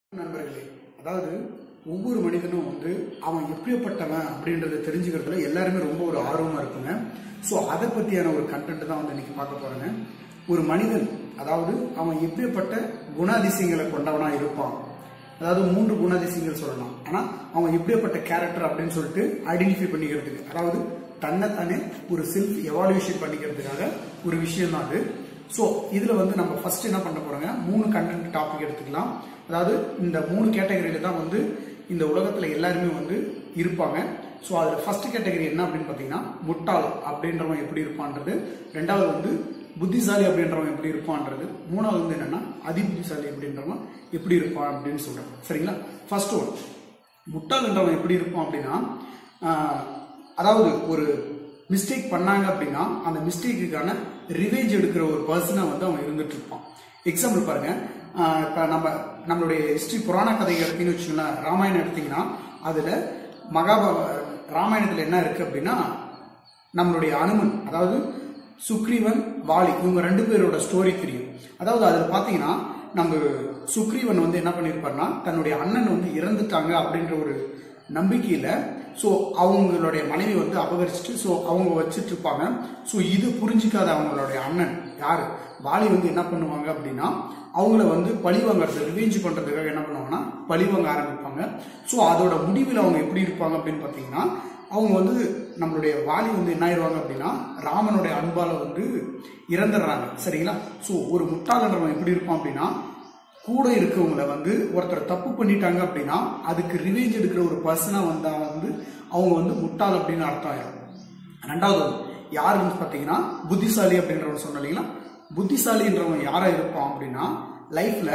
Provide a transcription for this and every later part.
நண்பர்களே அதாவது ஒவ்வொரு மனிதனும் வந்து அவன் எப்படிப்பட்டவன் அப்படின்றத தெரிஞ்சுக்கிறதுல எல்லாருமே ரொம்ப ஒரு ஆர்வமா இருக்குங்க ஸோ அதை பத்தியான ஒரு கண்டென்ட் தான் வந்து இன்னைக்கு பார்க்க போறேங்க ஒரு மனிதன் அதாவது அவன் எப்படிப்பட்ட குணாதிசயங்களை கொண்டவனா இருப்பான் அதாவது மூன்று குணாதிசயங்கள் சொல்லலாம் ஆனா அவன் எப்படிப்பட்ட கேரக்டர் அப்படின்னு சொல்லிட்டு ஐடென்டிஃபை பண்ணிக்கிறதுக்கு அதாவது தன்னைத்தானே ஒரு செல்ஃப் எவாலுவேஷன் பண்ணிக்கிறதுக்காக ஒரு விஷயம் தான் அது ஸோ இதுல வந்து நம்ம ஃபர்ஸ்ட் என்ன பண்ண போறோங்க மூணு கண்டென்ட் டாபிக் எடுத்துக்கலாம் அதாவது இந்த மூணு கேட்டகரியில தான் வந்து இந்த உலகத்துல எல்லாருமே வந்து இருப்பாங்க ஸோ அதுல ஃபர்ஸ்ட் கேட்டகரி என்ன அப்படின்னு பார்த்தீங்கன்னா முட்டாள் அப்படின்றவன் எப்படி இருப்பான்றது ரெண்டாவது வந்து புத்திசாலி அப்படின்றவன் எப்படி இருப்பான்றது மூணாவது வந்து என்னன்னா அதிபுத்திசாலி அப்படின்றவன் எப்படி இருப்பான் அப்படின்னு சொல்றேன் சரிங்களா ஃபர்ஸ்ட் ஒன் முட்டாள்ன்றவன் எப்படி இருப்பான் அப்படின்னா ஆஹ், அதாவது ஒரு மிஸ்டேக் பண்ணாங்க அப்படின்னா அந்த மிஸ்டேக்குக்கான ரிவேஞ்ச் எடுக்கிற ஒரு பர்சனா வந்து அவன் இருந்துட்டு இருப்பான் எக்ஸாம்பிள் பாருங்க ஆஹ், இப்ப நம்ம நம்மளுடைய ஹிஸ்டரி புராண கதை எடுத்தீங்கன்னு வச்சுக்கோங்களேன் ராமாயணம் எடுத்தீங்கன்னா அதுல மகாபார ராமாயணத்துல என்ன இருக்கு அப்படின்னா நம்மளுடைய அனுமன் அதாவது சுக்ரீவன் வாலி இவங்க ரெண்டு பேரோட ஸ்டோரி தெரியும் அதாவது அதுல பாத்தீங்கன்னா நம்ம சுக்ரீவன் வந்து என்ன பண்ணியிருப்பாருன்னா தன்னுடைய அண்ணன் வந்து இறந்துட்டாங்க அப்படின்ற ஒரு நம்பிக்கையில ஸோ அவங்களுடைய மனைவி வந்து அபகரிச்சுட்டு ஸோ அவங்க வச்சுட்டு இருப்பாங்க ஸோ இது புரிஞ்சிக்காத அவங்களுடைய அண்ணன் யாரு வாலி வந்து என்ன பண்ணுவாங்க அப்படின்னா அவங்கள வந்து பழி வாங்குறது ரிவெஞ்ச் பண்றதுக்காக என்ன பண்ணுவாங்கன்னா பழி வாங்க ஆரம்பிப்பாங்க ஸோ அதோட முடிவில் அவங்க எப்படி இருப்பாங்க அப்படின்னு பார்த்தீங்கன்னா அவங்க வந்து நம்மளுடைய வாலி வந்து என்ன ஆயிடுவாங்க அப்படின்னா ராமனுடைய அன்பால வந்து இறந்துடுறாங்க சரிங்களா ஸோ ஒரு முட்டாளன்றவன் எப்படி இருப்பான் அப்படின்னா கூட இருக்கவங்கள வந்து ஒருத்தர் தப்பு பண்ணிட்டாங்க அப்படின்னா அதுக்கு ரிவேஞ்ச் எடுக்கிற ஒரு பர்சனா வந்தா வந்து அவங்க வந்து முட்டாள் அப்படின்னு அர்த்தம் ஆயிடும் ரெண்டாவது வந்து யாருன்னு பார்த்தீங்கன்னா புத்திசாலி அப்படின்றவன் சொன்ன இல்லைங்களா புத்திசாலின்றவன் யாரா இருப்பான் அப்படின்னா லைஃப்ல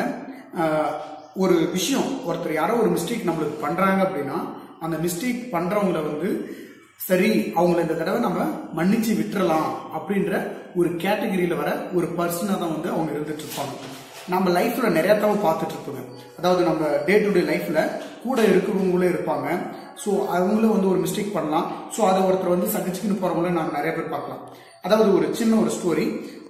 ஒரு விஷயம் ஒருத்தர் யாரோ ஒரு மிஸ்டேக் நம்மளுக்கு பண்றாங்க அப்படின்னா அந்த மிஸ்டேக் பண்றவங்கள வந்து சரி அவங்கள இந்த தடவை நம்ம மன்னிச்சு விட்டுறலாம் அப்படின்ற ஒரு கேட்டகரியில வர ஒரு பர்சனா தான் வந்து அவங்க இருந்துட்டு இருப்பாங்க நம்ம லைஃப்ல நிறைய தடவை பார்த்துட்டு இருப்போங்க அதாவது நம்ம டே டு டே லைஃப்ல கூட இருக்கிறவங்களே இருப்பாங்க ஸோ அவங்களும் வந்து ஒரு மிஸ்டேக் பண்ணலாம் ஸோ அதை ஒருத்தர் வந்து சகிச்சுக்கின்னு போறவங்கள நம்ம நிறைய பேர் பார்க்கலாம் அதாவது ஒரு சின்ன ஒரு ஸ்டோரி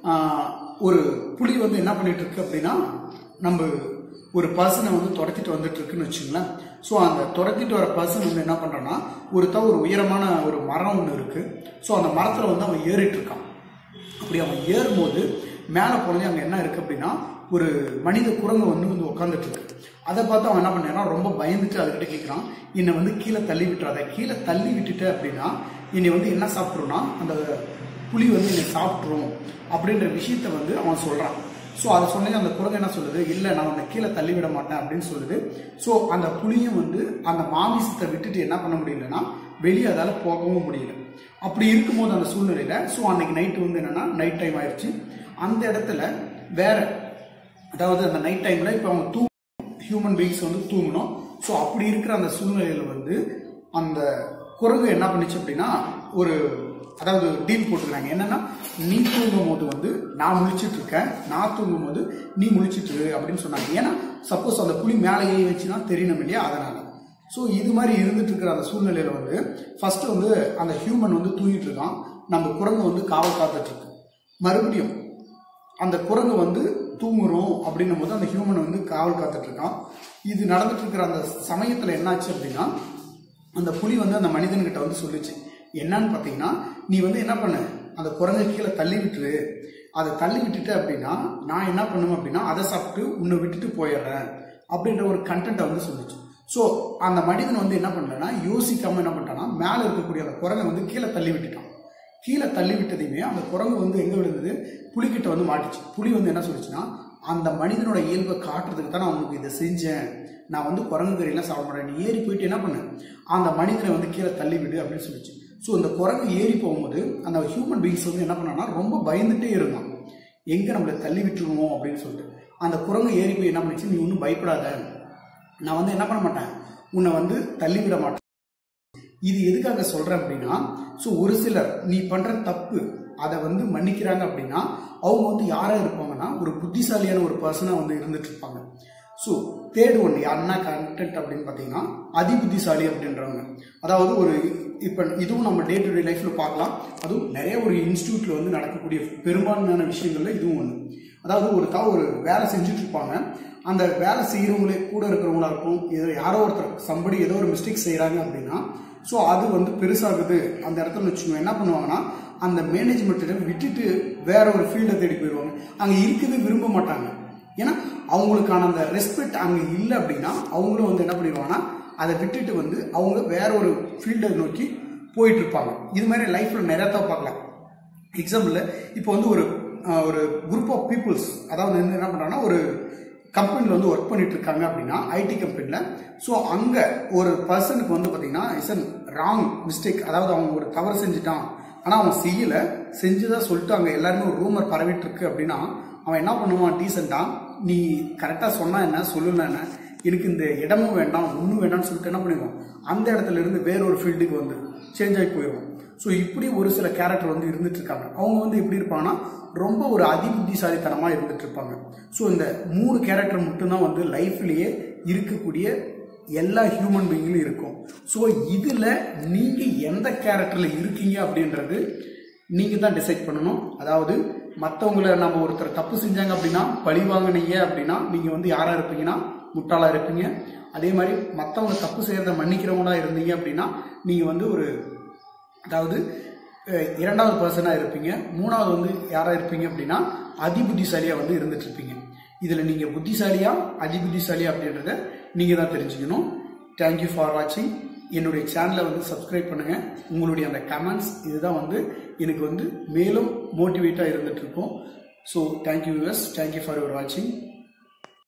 ஒரு புலி வந்து என்ன பண்ணிட்டு இருக்கு அப்படின்னா நம்ம ஒரு பர்சனை வந்து துரத்திட்டு வந்துட்டு இருக்குன்னு வச்சுங்களேன் ஸோ அந்த துரத்திட்டு வர பர்சன் வந்து என்ன பண்றான்னா ஒருத்த ஒரு உயரமான ஒரு மரம் ஒன்று இருக்கு ஸோ அந்த மரத்துல வந்து அவன் ஏறிட்டு இருக்கான் அப்படி அவன் ஏறும்போது மேலே போனது அங்கே என்ன இருக்கு அப்படின்னா ஒரு மனித குரங்கு வந்து வந்து உட்காந்துட்டு இருக்கு அதை பார்த்து அவன் என்ன பண்ணான்னா ரொம்ப பயந்துட்டு அதுக்கிட்ட கேட்குறான் என்னை வந்து கீழே தள்ளி விட்டுறாத கீழே தள்ளி விட்டுட்ட அப்படின்னா என்னை வந்து என்ன சாப்பிட்ருன்னா அந்த புலி வந்து என்னை சாப்பிட்ரும் அப்படின்ற விஷயத்த வந்து அவன் சொல்றான் ஸோ அதை சொன்னது அந்த குரங்கு என்ன சொல்லுது இல்லை நான் உன்னை கீழே தள்ளி விட மாட்டேன் அப்படின்னு சொல்லுது ஸோ அந்த புலியும் வந்து அந்த மாமிசத்தை விட்டுட்டு என்ன பண்ண முடியலன்னா வெளியே அதால போகவும் முடியல அப்படி இருக்கும்போது அந்த சூழ்நிலையில ஸோ அன்னைக்கு நைட்டு வந்து என்னன்னா நைட் டைம் ஆயிடுச்சு அந்த இடத்துல வேற அதாவது அந்த நைட் டைம்ல இப்போ அவங்க தூ ஹியூமன் பீயிங்ஸ் வந்து தூங்கணும் ஸோ அப்படி இருக்கிற அந்த சூழ்நிலையில வந்து அந்த குரங்கு என்ன பண்ணுச்சு அப்படின்னா ஒரு அதாவது டீல் போட்டுருக்காங்க என்னன்னா நீ தூங்கும் போது வந்து நான் முழிச்சிட்டு இருக்கேன் நான் தூங்கும் போது நீ முழிச்சிட்டு இரு அப்படின்னு சொன்னாங்க ஏன்னா சப்போஸ் அந்த புலி மேலே ஏறி வச்சுன்னா தெரியணும் இல்லையா அதனால ஸோ இது மாதிரி இருந்துட்டு இருக்கிற அந்த சூழ்நிலையில வந்து ஃபர்ஸ்ட் வந்து அந்த ஹியூமன் வந்து தூங்கிட்டு இருக்கான் நம்ம குரங்கு வந்து காவல் காத்துட்டு இருக்கு மறுபடியும் அந்த குரங்கு வந்து தூங்குறோம் அப்படின்னும் போது அந்த ஹியூமன் வந்து காவல் காத்துட்டு இருக்கான் இது நடந்துட்டு இருக்கிற அந்த சமயத்துல என்னாச்சு அப்படின்னா அந்த புலி வந்து அந்த மனிதன்கிட்ட வந்து சொல்லுச்சு என்னன்னு பார்த்தீங்கன்னா நீ வந்து என்ன பண்ண அந்த குரங்கை கீழே தள்ளி விட்டுரு அதை தள்ளி விட்டுட்ட அப்படின்னா நான் என்ன பண்ணுவேன் அப்படின்னா அதை சாப்பிட்டு உன்னை விட்டுட்டு போயிடுறேன் அப்படின்ற ஒரு கண்டென்ட்டை வந்து சொல்லுச்சு ஸோ அந்த மனிதன் வந்து என்ன பண்ணலன்னா யோசிக்காம என்ன பண்ணிட்டான்னா மேலே இருக்கக்கூடிய அந்த குரங்கை வந்து கீழே தள்ளி விட்டுட்டான் கீழே தள்ளி விட்டதையுமே அந்த குரங்கு வந்து எங்க விழுந்தது புலிகிட்ட வந்து மாட்டுச்சு புலி வந்து என்ன சொல்லுச்சுன்னா அந்த மனிதனோட இயல்பை காட்டுறதுக்கு தான் நான் உனக்கு இதை செஞ்சேன் நான் வந்து குரங்கு கறியெல்லாம் சாப்பிட மாட்டேன் நீ ஏறி போயிட்டு என்ன பண்ணு அந்த மனிதனை வந்து கீழே தள்ளி விடு அப்படின்னு சொல்லிச்சு ஸோ இந்த குரங்கு ஏறி போகும்போது அந்த ஹியூமன் பீங்ஸ் வந்து என்ன பண்ணான்னா ரொம்ப பயந்துட்டே இருந்தான் எங்க நம்மளை தள்ளி விட்டுருவோம் அப்படின்னு சொல்லிட்டு அந்த குரங்கு ஏறி போய் என்ன பண்ணுச்சு நீ ஒன்றும் பயப்படாத நான் வந்து என்ன பண்ண மாட்டேன் உன்னை வந்து தள்ளி விட மாட்டேன் இது எதுக்காக சொல்றேன் அப்படின்னா ஸோ ஒரு சிலர் நீ பண்ற தப்பு அதை வந்து மன்னிக்கிறாங்க அப்படின்னா அவங்க வந்து யாரா இருப்பாங்கன்னா ஒரு புத்திசாலியான ஒரு பர்சனா வந்து இருந்துட்டு இருப்பாங்க ஸோ தேர்ட் ஒன் யாருன்னா கண்டென்ட் அப்படின்னு பார்த்தீங்கன்னா அதிபுத்திசாலி அப்படின்றவங்க அதாவது ஒரு இப்போ இதுவும் நம்ம டே டு டே லைஃப்ல பார்க்கலாம் அதுவும் நிறைய ஒரு இன்ஸ்டியூட்ல வந்து நடக்கக்கூடிய பெரும்பான்மையான விஷயங்கள்ல இதுவும் ஒன்று அதாவது ஒரு தா ஒரு வேலை செஞ்சுட்டு இருப்பாங்க அந்த வேலை செய்கிறவங்களே கூட இருக்கிறவங்களா இருக்கும் ஏதோ யாரோ ஒருத்தர் சம்படி ஏதோ ஒரு மிஸ்டேக் செய்கிறாங்க அப்படின்னா ஸோ அது வந்து பெருசாகுது அந்த இடத்துல வச்சுக்கோங்க என்ன பண்ணுவாங்கன்னா அந்த மேனேஜ்மெண்ட்டை விட்டுட்டு வேற ஒரு ஃபீல்டை தேடி போயிடுவாங்க அங்கே இருக்குது விரும்ப மாட்டாங்க ஏன்னா அவங்களுக்கான அந்த ரெஸ்பெக்ட் அங்கே இல்லை அப்படின்னா அவங்களும் வந்து என்ன பண்ணிடுவாங்கன்னா அதை விட்டுட்டு வந்து அவங்க வேற ஒரு ஃபீல்டை நோக்கி போயிட்டு இருப்பாங்க இது மாதிரி லைஃப்பில் நிறைய தான் பார்க்கலாம் எக்ஸாம்பிள் இப்போ வந்து ஒரு அஹ், ஒரு குரூப் ஆஃப் பீப்புள்ஸ் அதாவது வந்து என்ன பண்ணுறாங்கன்னா ஒரு கம்பெனியில் வந்து ஒர்க் பண்ணிட்டு இருக்காங்க அப்படின்னா ஐடி கம்பெனியில் ஸோ அங்கே ஒரு பர்சனுக்கு வந்து பார்த்தீங்கன்னா இஸ் அன் ராங் மிஸ்டேக் அதாவது அவன் ஒரு தவறு செஞ்சுட்டான் ஆனால் அவன் செய்யலை செஞ்சுதான் சொல்லிட்டு அங்கே எல்லாருமே ஒரு ரூமர் பரவிட்டு இருக்கு அப்படின்னா அவன் என்ன பண்ணுவான் டீசெண்டாக நீ கரெக்டாக சொன்னா என்ன சொல்லணும் என்ன எனக்கு இந்த இடமும் வேண்டாம் ஒன்றும் வேண்டாம்னு சொல்லிட்டு என்ன பண்ணிடுவான் அந்த இடத்துல இருந்து வேற ஒரு ஃபீல்டுக்கு வந்து சேஞ்ச் ஆகி போயிடுவான் ஸோ இப்படி ஒரு சில கேரக்டர் வந்து இருந்துட்டு இருக்காங்க அவங்க வந்து எப்படி இருப்பாங்கன்னா ரொம்ப ஒரு அதிபுத்திசாலித்தனமாக இருந்துட்டு இருப்பாங்க ஸோ இந்த மூணு கேரக்டர் மட்டும்தான் வந்து லைஃப்லேயே இருக்கக்கூடிய எல்லா ஹியூமன் பீயிங்லையும் இருக்கும் ஸோ இதில் நீங்கள் எந்த கேரக்டரில் இருக்கீங்க அப்படின்றது நீங்கள் தான் டிசைட் பண்ணணும் அதாவது மற்றவங்கள நம்ம ஒருத்தர் தப்பு செஞ்சாங்க அப்படின்னா பழி வாங்கினீங்க அப்படின்னா நீங்கள் வந்து யாராக இருப்பீங்கன்னா முட்டாளாக இருப்பீங்க அதே மாதிரி மற்றவங்க தப்பு செய்கிறத மன்னிக்கிறவங்களா இருந்தீங்க அப்படின்னா நீங்கள் வந்து ஒரு அதாவது அஹ், இரண்டாவது பர்சனாக இருப்பீங்க மூணாவது வந்து யாராக இருப்பீங்க அப்படின்னா அதிபுத்திசாலியாக வந்து இருந்துட்டு இருப்பீங்க இதில் நீங்கள் புத்திசாலியா அதிபுத்திசாலியா அப்படின்றத நீங்கள் தான் தெரிஞ்சுக்கணும் தேங்க்யூ ஃபார் வாட்சிங் என்னுடைய சேனலை வந்து சப்ஸ்கிரைப் பண்ணுங்கள் உங்களுடைய அந்த கமெண்ட்ஸ் இதுதான் வந்து எனக்கு வந்து மேலும் மோட்டிவேட்டாக இருந்துட்டு இருக்கும் so thank you us thank you for your வாட்சிங்